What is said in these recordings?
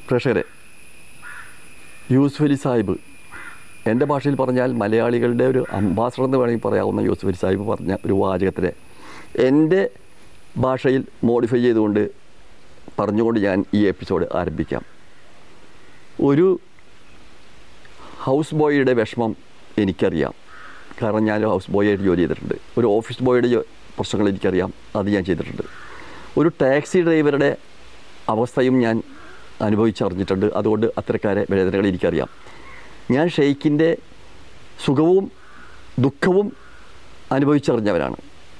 പ്രഷറെ യൂസുഫ് അലി സാഹിബ് എൻ്റെ ഭാഷയിൽ പറഞ്ഞാൽ മലയാളികളുടെ ഒരു അംബാസഡർ എന്ന് വേണമെങ്കിൽ പറയാവുന്ന യൂസുഫ് അലി സാഹിബ് പറഞ്ഞ ഒരു വാചകത്തിനെ എൻ്റെ ഭാഷയിൽ മോഡിഫൈ ചെയ്തുകൊണ്ട് പറഞ്ഞുകൊണ്ട് ഞാൻ ഈ എപ്പിസോഡ് ആരംഭിക്കാം ഒരു ഹൗസ് ബോയിയുടെ വിഷമം എനിക്കറിയാം കാരണം ഞാൻ ഹൗസ് ബോയായിട്ട് ജോലി ചെയ്തിട്ടുണ്ട് ഒരു ഓഫീസ് ബോയുടെ ജോ- പ്രശ്നങ്ങൾ എനിക്കറിയാം അത് ഞാൻ ചെയ്തിട്ടുണ്ട് ഒരു ടാക്സി ഡ്രൈവറുടെ അവസ്ഥയും ഞാൻ അനുഭവിച്ചറിഞ്ഞിട്ടുണ്ട് അതുകൊണ്ട് അത്തരക്കാരെ വേദനകൾ എനിക്കറിയാം ഞാൻ ഷെയ്ഖിൻ്റെ സുഖവും ദുഃഖവും അനുഭവിച്ചറിഞ്ഞവരാണ്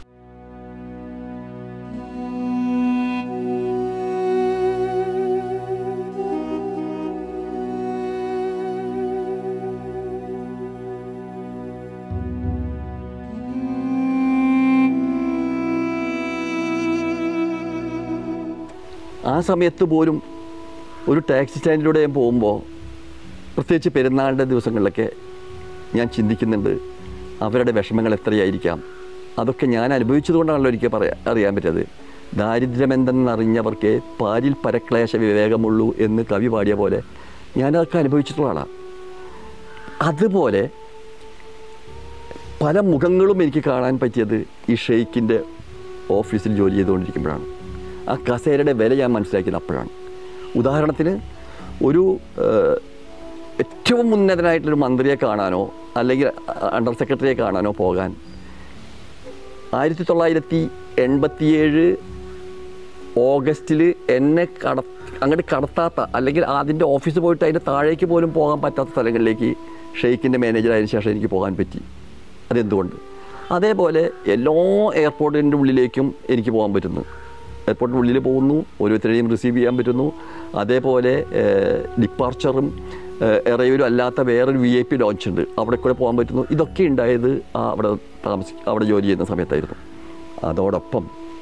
ആ സമയത്ത് പോലും ഒരു ടാക്സി സ്റ്റാൻഡിലൂടെ ഞാൻ പോകുമ്പോൾ പ്രത്യേകിച്ച് പെരുന്നാളിൻ്റെ ദിവസങ്ങളിലൊക്കെ ഞാൻ ചിന്തിക്കുന്നുണ്ട് അവരുടെ വിഷമങ്ങൾ എത്രയായിരിക്കാം അതൊക്കെ ഞാൻ അനുഭവിച്ചതുകൊണ്ടാണല്ലോ എനിക്ക് പറയാൻ അറിയാൻ പറ്റിയത് ദാരിദ്ര്യമെന്തെന്നറിഞ്ഞവർക്ക് പാരിൽ പരക്ലേശ വിവേകമുള്ളൂ എന്ന് കവി പാടിയ പോലെ ഞാനതൊക്കെ അനുഭവിച്ചിട്ടുള്ള ആളാണ് അതുപോലെ പല മുഖങ്ങളും എനിക്ക് കാണാൻ പറ്റിയത് ഈ ഷെയ്ഖിൻ്റെ ഓഫീസിൽ ജോലി ചെയ്തുകൊണ്ടിരിക്കുമ്പോഴാണ് ആ കസേരയുടെ വില ഞാൻ മനസ്സിലാക്കിയത് അപ്പോഴാണ് ഉദാഹരണത്തിന് ഒരു ഏഹ്, ഏറ്റവും ഉന്നതനായിട്ടുള്ളൊരു മന്ത്രിയെ കാണാനോ അല്ലെങ്കിൽ അണ്ടർ സെക്രട്ടറിയെ കാണാനോ പോകാൻ ആയിരത്തി തൊള്ളായിരത്തി എൺപത്തിയേഴ് ഓഗസ്റ്റിൽ എന്നെ കട അങ്ങോട്ട് കടത്താത്ത അല്ലെങ്കിൽ അതിൻ്റെ ഓഫീസിൽ പോയിട്ട് അതിൻ്റെ താഴേക്ക് പോലും പോകാൻ പറ്റാത്ത സ്ഥലങ്ങളിലേക്ക് ഷെയ്ഖിൻ്റെ മാനേജറായതിനു ശേഷം എനിക്ക് പോകാൻ പറ്റി അതെന്തുകൊണ്ട് അതേപോലെ എല്ലാ എയർപോർട്ടിൻ്റെ ഉള്ളിലേക്കും എനിക്ക് പോകാൻ പറ്റുന്നു എയർപോർട്ടിൻ്റെ ഉള്ളിൽ പോകുന്നു ഓരോരുത്തരെയും റിസീവ് ചെയ്യാൻ പറ്റുന്നു അതേപോലെ ഡിപ്പാർച്ചറും എറയിലും അല്ലാത്ത വേറൊരു വി ഐ പി ലോഞ്ച് ഉണ്ട് അവിടെ കൂടെ പോകാൻ പറ്റുന്നു ഇതൊക്കെ ഉണ്ടായത് ആ അവിടെ താമസി അവിടെ ജോലി ചെയ്യുന്ന സമയത്തായിരുന്നു അതോടൊപ്പം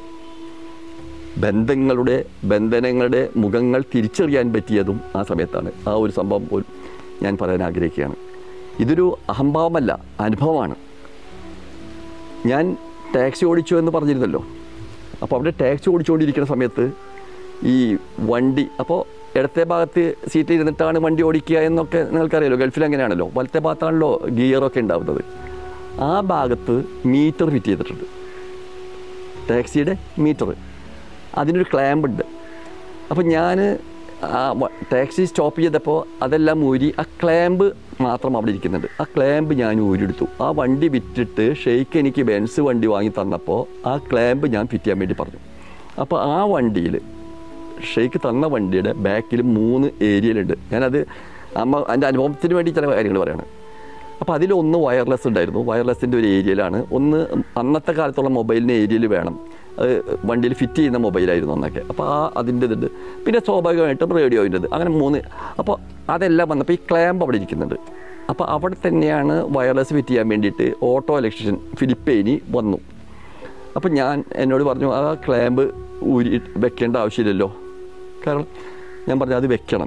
ബന്ധങ്ങളുടെ ബന്ധനങ്ങളുടെ മുഖങ്ങൾ തിരിച്ചറിയാൻ പറ്റിയതും ആ സമയത്താണ് ആ ഒരു സംഭവം പോലും ഞാൻ പറയാൻ ആഗ്രഹിക്കുകയാണ് ഇതൊരു അഹംഭാവമല്ല അനുഭവമാണ് ഞാൻ ടാക്സി ഓടിച്ചു എന്ന് പറഞ്ഞിരുന്നല്ലോ അപ്പോൾ അവിടെ ടാക്സി ഓടിച്ചുകൊണ്ടിരിക്കുന്ന സമയത്ത് ഈ വണ്ടി അപ്പോൾ ഇടത്തെ ഭാഗത്ത് സീറ്റിൽ ഇരുന്നിട്ടാണ് വണ്ടി ഓടിക്കുക എന്നൊക്കെ നിങ്ങൾക്കറിയാലോ ഗൾഫിൽ അങ്ങനെയാണല്ലോ വലത്തെ ഭാഗത്താണല്ലോ ഗിയറൊക്കെ ഉണ്ടാവുന്നത് ആ ഭാഗത്ത് മീറ്റർ ഫിറ്റ് ചെയ്തിട്ടുണ്ട് ടാക്സിയുടെ മീറ്റർ അതിനൊരു ക്ലാമ്പ് ഉണ്ട് അപ്പോൾ ഞാൻ ആ വ- ടാക്സി സ്റ്റോപ്പ് ചെയ്തപ്പോൾ അതെല്ലാം ഊരി ആ ക്ലാമ്പ് മാത്രം അവിടെ ഇരിക്കുന്നുണ്ട് ആ ക്ലാമ്പ് ഞാൻ ഊരിയെടുത്തു ആ വണ്ടി വിറ്റിട്ട് ഷെയ്ക്ക് എനിക്ക് ബെൻസ് വണ്ടി വാങ്ങി തന്നപ്പോൾ ആ ക്ലാമ്പ് ഞാൻ ഫിറ്റ് ചെയ്യാൻ വേണ്ടി പറഞ്ഞു അപ്പോൾ ആ വണ്ടിയിൽ ഷെയ്ക്ക് തന്ന വണ്ടിയുടെ ബാക്കിൽ മൂന്ന് ഏരിയയിലുണ്ട് ഞാനത് അമ്മ എൻ്റെ അനുഭവത്തിന് വേണ്ടി ചില കാര്യങ്ങൾ പറയാണ് അപ്പോൾ അതിലൊന്ന് വയർലെസ് ഉണ്ടായിരുന്നു വയർലെസ്സിൻ്റെ ഒരു ഏരിയയിലാണ് ഒന്ന് അന്നത്തെ കാലത്തുള്ള മൊബൈലിന് ഏരിയയിൽ വേണം അത് വണ്ടിയിൽ ഫിറ്റ് ചെയ്യുന്ന മൊബൈലായിരുന്നു അന്നൊക്കെ അപ്പോൾ ആ അതിൻ്റെ ഇതുണ്ട് പിന്നെ സ്വാഭാവികമായിട്ടും റേഡിയോയിൻ്റെത് അങ്ങനെ മൂന്ന് അപ്പോൾ അതെല്ലാം വന്നപ്പോൾ ഈ ക്ലാമ്പ് അവിടെ ഇരിക്കുന്നുണ്ട് അപ്പോൾ അവിടെ തന്നെയാണ് വയർലെസ് ഫിറ്റ് ചെയ്യാൻ വേണ്ടിയിട്ട് ഓട്ടോ ഇലക്ട്രീഷ്യൻ ഫിലിപ്പേനി വന്നു അപ്പം ഞാൻ എന്നോട് പറഞ്ഞു ആ ക്ലാമ്പ് ഊരി വെക്കേണ്ട ആവശ്യമില്ലല്ലോ കാരണം ഞാൻ പറഞ്ഞു അത് വെക്കണം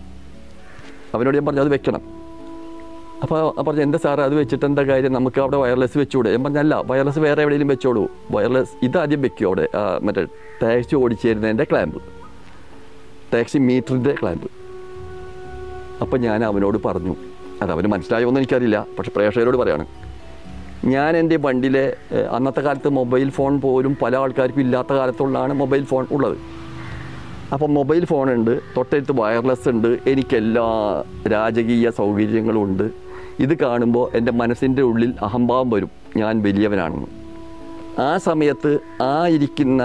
അവനോട് ഞാൻ പറഞ്ഞു അത് വെക്കണം അപ്പോൾ പറഞ്ഞു എന്താ സാറേ അത് വെച്ചിട്ട് എന്താ കാര്യം നമുക്ക് അവിടെ വയർലെസ് വെച്ചുകൂടെ ഞാൻ പറഞ്ഞല്ല വയർലെസ് വേറെ എവിടെയെങ്കിലും വെച്ചോളൂ വയർലെസ് ഇതാദ്യം വെക്കും അവിടെ ആ, മറ്റേ ടാക്സി ഓടിച്ചേരുന്നതിൻ്റെ ക്ലാമ്പ് ടാക്സി മീറ്ററിൻ്റെ ക്ലാമ്പ് അപ്പം ഞാൻ അവനോട് പറഞ്ഞു അത് അവന് മനസ്സിലായോ എന്ന് എനിക്കറിയില്ല പക്ഷെ പ്രേക്ഷകരോട് പറയാണ് ഞാൻ എൻ്റെ വണ്ടിയിലെ ഏഹ്, അന്നത്തെ കാലത്ത് മൊബൈൽ ഫോൺ പോലും പല ആൾക്കാർക്കും ഇല്ലാത്ത കാലത്തുള്ളതാണ് മൊബൈൽ ഫോൺ ഉള്ളത് അപ്പം മൊബൈൽ ഫോണുണ്ട് തൊട്ടടുത്ത് വയർലെസ് ഉണ്ട് എനിക്കെല്ലാ രാജകീയ സൗകര്യങ്ങളും ഉണ്ട് ഇത് കാണുമ്പോൾ എൻ്റെ മനസ്സിൻ്റെ ഉള്ളിൽ അഹംഭാവം വരും ഞാൻ വലിയവനാണെന്ന് ആ സമയത്ത് ആ ഇരിക്കുന്ന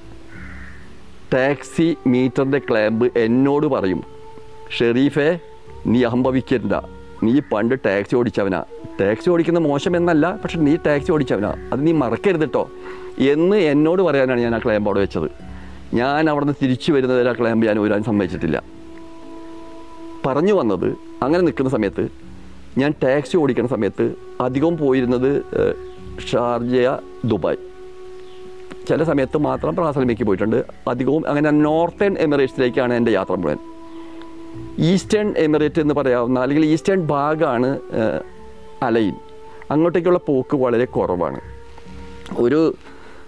ടാക്സി മീറ്ററിൻ്റെ ക്ലാമ്പ് എന്നോട് പറയും ഷെറീഫെ നീ അഹംഭവിക്കണ്ട നീ പണ്ട് ടാക്സി ഓടിച്ചവനാ ടാക്സി ഓടിക്കുന്ന മോശമെന്നല്ല പക്ഷെ നീ ടാക്സി ഓടിച്ചവനാ അത് നീ മറക്കരുത് കേട്ടോ എന്ന് എന്നോട് പറയാനാണ് ഞാൻ ആ ക്ലാമ്പ് അവിടെ വെച്ചത് ഞാൻ അവിടെ നിന്ന് തിരിച്ചു വരുന്നത് വരെ ആ ക്ലാമ്പ് ഞാൻ ഊരാൻ സമ്മതിച്ചിട്ടില്ല പറഞ്ഞു വന്നത് അങ്ങനെ നിൽക്കുന്ന സമയത്ത് ഞാൻ ടാക്സി ഓടിക്കുന്ന സമയത്ത് അധികവും പോയിരുന്നത് ഏഹ്, ഷാർജ ദുബായ് ചില സമയത്ത് മാത്രം പ്രാസലമേക്ക് പോയിട്ടുണ്ട് അധികവും അങ്ങനെ നോർത്തേൺ എമിറേറ്റ്സിലേക്കാണ് എൻ്റെ യാത്ര മുഴുവൻ ഈസ്റ്റേൺ എമിറേറ്റ് എന്ന് പറയാവുന്ന അല്ലെങ്കിൽ ഈസ്റ്റേൺ ഭാഗമാണ് ഏഹ്, അലൈൻ അങ്ങോട്ടേക്കുള്ള പോക്ക് വളരെ കുറവാണ് ഒരു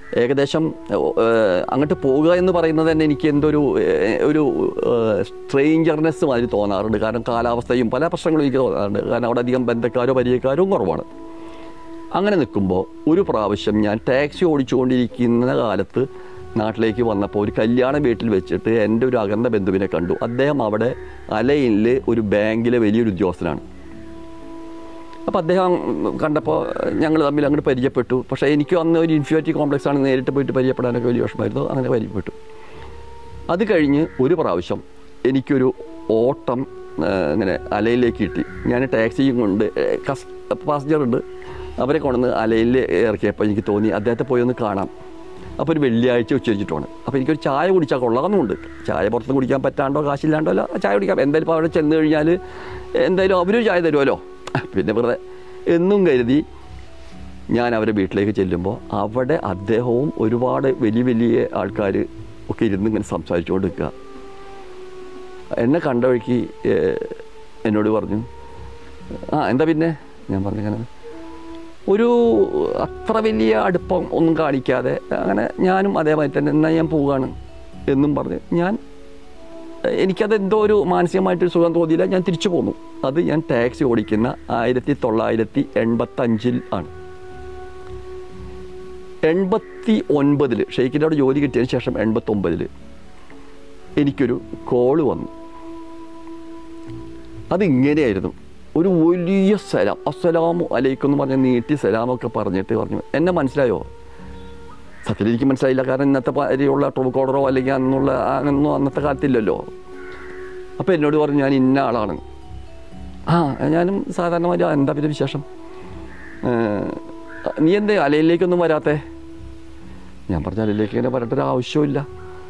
ഏകദേശം ഏഹ്, അങ്ങോട്ട് പോകുക എന്ന് പറയുന്നത് തന്നെ എനിക്ക് എന്തൊരു ഏഹ്, ഒരു സ്ട്രേഞ്ചർനെസ് മാതിരി തോന്നാറുണ്ട് കാരണം കാലാവസ്ഥയും പല പ്രശ്നങ്ങളും എനിക്ക് തോന്നാറുണ്ട് കാരണം അവിടെ അധികം ബന്ധക്കാരോ പരിചയക്കാരോ കുറവാണ് അങ്ങനെ നിൽക്കുമ്പോൾ ഒരു പ്രാവശ്യം ഞാൻ ടാക്സി ഓടിച്ചുകൊണ്ടിരിക്കുന്ന കാലത്ത് നാട്ടിലേക്ക് വന്നപ്പോൾ ഒരു കല്യാണ വീട്ടിൽ വെച്ചിട്ട് എൻ്റെ ഒരു അകന്ന ബന്ധുവിനെ കണ്ടു അദ്ദേഹം അവിടെ അലയിലെ ഒരു ബാങ്കിലെ വലിയൊരു ഉദ്യോഗസ്ഥനാണ് അപ്പോൾ അദ്ദേഹം കണ്ടപ്പോൾ ഞങ്ങൾ തമ്മിൽ അങ്ങോട്ട് പരിചയപ്പെട്ടു പക്ഷേ എനിക്ക് അന്ന് ഒരു ഇൻഫ്യൂരിറ്റി കോംപ്ലക്സ് ആണ് നേരിട്ട് പോയിട്ട് പരിചയപ്പെടാനൊക്കെ വലിയ വിഷമമായിരുന്നു അങ്ങനെ പരിചയപ്പെട്ടു അത് കഴിഞ്ഞ് ഒരു പ്രാവശ്യം എനിക്കൊരു ഓട്ടം ആ, ഇങ്ങനെ അലയിലേക്ക് കിട്ടി ഞാൻ ടാക്സിയും കൊണ്ട് കസ് പാസഞ്ചർ ഉണ്ട് അവരെ കൊണ്ടുവന്ന് അലയിൽ ഇറക്കിയപ്പോൾ എനിക്ക് തോന്നി അദ്ദേഹത്തെ പോയി ഒന്ന് കാണാം അപ്പോൾ ഒരു വെള്ളിയാഴ്ച ഉച്ചരിച്ചിട്ടാണ് അപ്പോൾ എനിക്കൊരു ചായ കുടിച്ചാൽ കൊള്ളാമെന്നുണ്ട് ചായ പുറത്ത് കുടിക്കാൻ പറ്റാണ്ടോ കാശില്ലാണ്ടോ അല്ല ചായ കുടിക്കാം എന്തായാലും ഇപ്പോൾ അവിടെ ചെന്ന് കഴിഞ്ഞാൽ എന്തായാലും അവരും ചായ തരുമല്ലോ പിന്നെ വെറുതെ എന്നും കരുതി ഞാൻ അവരെ വീട്ടിലേക്ക് ചെല്ലുമ്പോൾ അവിടെ അദ്ദേഹവും ഒരുപാട് വലിയ വലിയ ആൾക്കാർ ഒക്കെ ഇരുന്ന് ഇങ്ങനെ സംസാരിച്ചുകൊണ്ട് നിൽക്കുക എന്നെ കണ്ട വഴിക്ക് ഏഹ്, എന്നോട് പറഞ്ഞു ആ എന്താ പിന്നെ ഞാൻ പറഞ്ഞു ഇങ്ങനെ ഒരു അത്ര വലിയ അടുപ്പം ഒന്നും കാണിക്കാതെ അങ്ങനെ ഞാനും അതേമാതിരി തന്നെ എന്നാൽ ഞാൻ പോവുകയാണ് എന്നും പറഞ്ഞ് ഞാൻ എനിക്കത് എന്തോ ഒരു മാനസികമായിട്ടൊരു സുഖം തോന്നിയില്ല ഞാൻ തിരിച്ചു പോന്നു അത് ഞാൻ ടാക്സി ഓടിക്കുന്ന ആയിരത്തി തൊള്ളായിരത്തി എൺപത്തഞ്ചിൽ ആണ് എൺപത്തി ഒൻപതിൽ ഷെയ്ഖിൻ്റെ അവിടെ ജോലി കിട്ടിയതിന് ശേഷം എൺപത്തൊമ്പതിൽ എനിക്കൊരു കോള് വന്നു അതിങ്ങനെയായിരുന്നു ഒരു വലിയ സലാം അസ്സലാമു അലൈക്കും എന്ന് പറഞ്ഞ് നീട്ടി സലാമൊക്കെ പറഞ്ഞിട്ട് പറഞ്ഞു എന്നെ മനസ്സിലായോ സത്യത്തിൽ എനിക്ക് മനസ്സിലായില്ല കാരണം ഇന്നത്തെ പരിയുള്ള ട്രൂ കോളറോ അല്ലെങ്കിൽ അന്നുള്ള അങ്ങനൊന്നും അന്നത്തെ കാലത്തില്ലല്ലോ അപ്പോൾ എന്നോട് പറഞ്ഞു ഞാൻ ഇന്ന ആളാണ് ആ ഞാനും സാധാരണമായി "ആ, എന്താ പിന്നെ വിശേഷം ഏഹ്, നീ എന്തേ അലയിലേക്കൊന്നും വരാത്തേ ഞാൻ പറഞ്ഞ അലയിലേക്ക് ഇങ്ങനെ വരേണ്ട ഒരു ആവശ്യമില്ല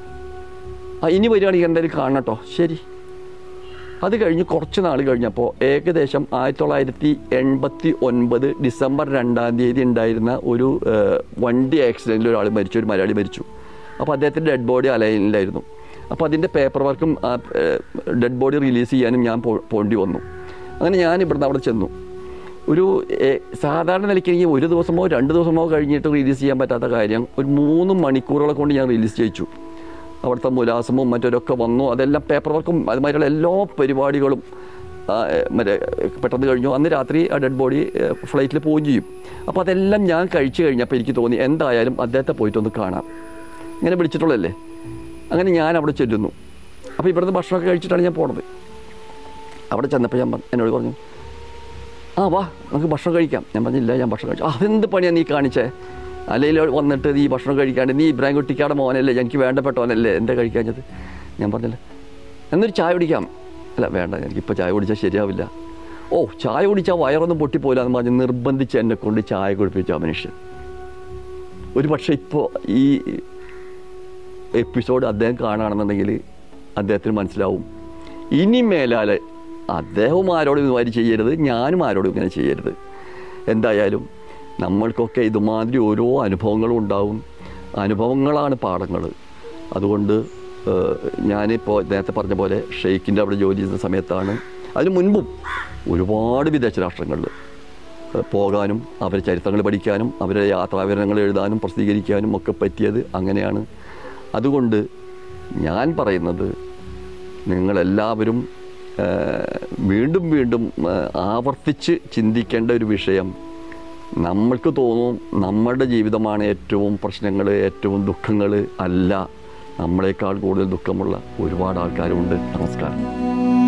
ആ ഇനി വരികയാണെങ്കിൽ എന്തായാലും കാണണം കേട്ടോ ശരി അത് കഴിഞ്ഞ് കുറച്ച് നാൾ കഴിഞ്ഞപ്പോൾ ഏകദേശം ആയിരത്തി തൊള്ളായിരത്തി എൺപത്തി ഒൻപത് ഡിസംബർ രണ്ടാം തീയതി ഉണ്ടായിരുന്ന ഒരു ഏഹ്, വണ്ടി ആക്സിഡൻറ്റിൽ ഒരാൾ മരിച്ചു ഒരു മലയാളി മരിച്ചു അപ്പോൾ അദ്ദേഹത്തിൻ്റെ ഡെഡ് ബോഡി അലൈനിലായിരുന്നു അപ്പോൾ അതിൻ്റെ പേപ്പർ വർക്കും ഡെഡ് ബോഡി റിലീസ് ചെയ്യാനും ഞാൻ പോ- പോണ്ടി വന്നു അങ്ങനെ ഞാൻ ഇവിടുന്ന് അവിടെ ചെന്നു ഒരു ഏഹ്, സാധാരണ നിലയ്ക്ക് എനിക്ക് ഒരു ദിവസമോ രണ്ട് ദിവസമോ കഴിഞ്ഞിട്ട് റിലീസ് ചെയ്യാൻ പറ്റാത്ത കാര്യം ഒരു മൂന്ന് മണിക്കൂറുകളെ കൊണ്ട് ഞാൻ റിലീസ് ചെയ്യിച്ചു അവിടുത്തെ മുലാസമും മറ്റൊരൊക്കെ വന്നു അതെല്ലാം പേപ്പർ വർക്കും അതുമാതിരിയുള്ള എല്ലാ പരിപാടികളും ആ, ഏ, മറ്റേ ഏ, പെട്ടെന്ന് കഴിഞ്ഞു അന്ന് രാത്രി ആ ഡെഡ് ബോഡി ഫ്ലൈറ്റിൽ പോവുകയും ചെയ്യും അപ്പോൾ അതെല്ലാം ഞാൻ കഴിച്ചു കഴിഞ്ഞപ്പോൾ എനിക്ക് തോന്നി എന്തായാലും അദ്ദേഹത്തെ പോയിട്ടൊന്ന് കാണാം ഇങ്ങനെ വിളിച്ചിട്ടുള്ളതല്ലേ അങ്ങനെ ഞാൻ അവിടെ ചെല്ലുന്നു അപ്പോൾ ഇവിടുന്ന് ഭക്ഷണമൊക്കെ കഴിച്ചിട്ടാണ് ഞാൻ പോണത് അവിടെ ചെന്നപ്പോൾ ഞാൻ പറ- എന്നോട് പറഞ്ഞു ആ വാ നമുക്ക് ഭക്ഷണം കഴിക്കാം ഞാൻ പറഞ്ഞില്ല ഞാൻ ഭക്ഷണം കഴിച്ചു അതെന്ത് പണിയാണ് നീ കാണിച്ചേ അല്ലെങ്കിൽ വന്നിട്ട് നീ ഭക്ഷണം കഴിക്കാണ്ട് നീ ഇബ്രാഹിം കുട്ടിക്കാടെ മോനല്ലേ എനിക്ക് വേണ്ടപ്പെട്ടവനല്ലേ എന്താ കഴിക്കാഞ്ഞത് ഞാൻ പറഞ്ഞില്ല എന്നൊരു ചായ കുടിക്കാം അല്ല വേണ്ട എനിക്കിപ്പോൾ ചായ കുടിച്ചാൽ ശരിയാവില്ല ഓ ചായ കുടിച്ചാൽ വയറൊന്നും പൊട്ടിപ്പോയില്ല എന്ന് പറഞ്ഞ് നിർബന്ധിച്ച് എന്നെ കൊണ്ട് ചായ കുടിപ്പിച്ചു ആ മനുഷ്യൻ ഒരു പക്ഷേ ഇപ്പോൾ ഈ എപ്പിസോഡ് അദ്ദേഹം കാണുകയാണെന്നുണ്ടെങ്കിൽ അദ്ദേഹത്തിന് മനസ്സിലാവും ഇനി മേലാൽ അദ്ദേഹവും ആരോടും ഇതുമാതിരി ചെയ്യരുത് ഞാനും ആരോടും ഇങ്ങനെ ചെയ്യരുത് എന്തായാലും നമ്മൾക്കൊക്കെ ഇതുമാതിരി ഓരോ അനുഭവങ്ങളും ഉണ്ടാവും അനുഭവങ്ങളാണ് പാഠങ്ങൾ അതുകൊണ്ട് ഏഹ്, ഞാനിപ്പോൾ നേരത്തെ പറഞ്ഞ പോലെ ഷെയ്ഖിൻ്റെ അവിടെ ജോലി ചെയ്യുന്ന സമയത്താണ് അതിനു മുൻപും ഒരുപാട് വിദേശ രാഷ്ട്രങ്ങളിൽ ഏഹ്, പോകാനും അവരുടെ ചരിത്രങ്ങൾ പഠിക്കാനും അവരുടെ യാത്രാവിവരണങ്ങൾ എഴുതാനും പ്രസിദ്ധീകരിക്കാനും ഒക്കെ പറ്റിയത് അങ്ങനെയാണ് അതുകൊണ്ട് ഞാൻ പറയുന്നത് നിങ്ങളെല്ലാവരും ഏഹ്, വീണ്ടും വീണ്ടും ഏഹ്, ആവർത്തിച്ച് ചിന്തിക്കേണ്ട ഒരു വിഷയം നമ്മൾക്ക് തോന്നും നമ്മളുടെ ജീവിതമാണ് ഏറ്റവും പ്രശ്നങ്ങൾ ഏറ്റവും ദുഃഖങ്ങൾ അല്ല നമ്മളെക്കാൾ കൂടുതൽ ദുഃഖമുള്ള ഒരുപാട് ആൾക്കാരുണ്ട് നമസ്കാരം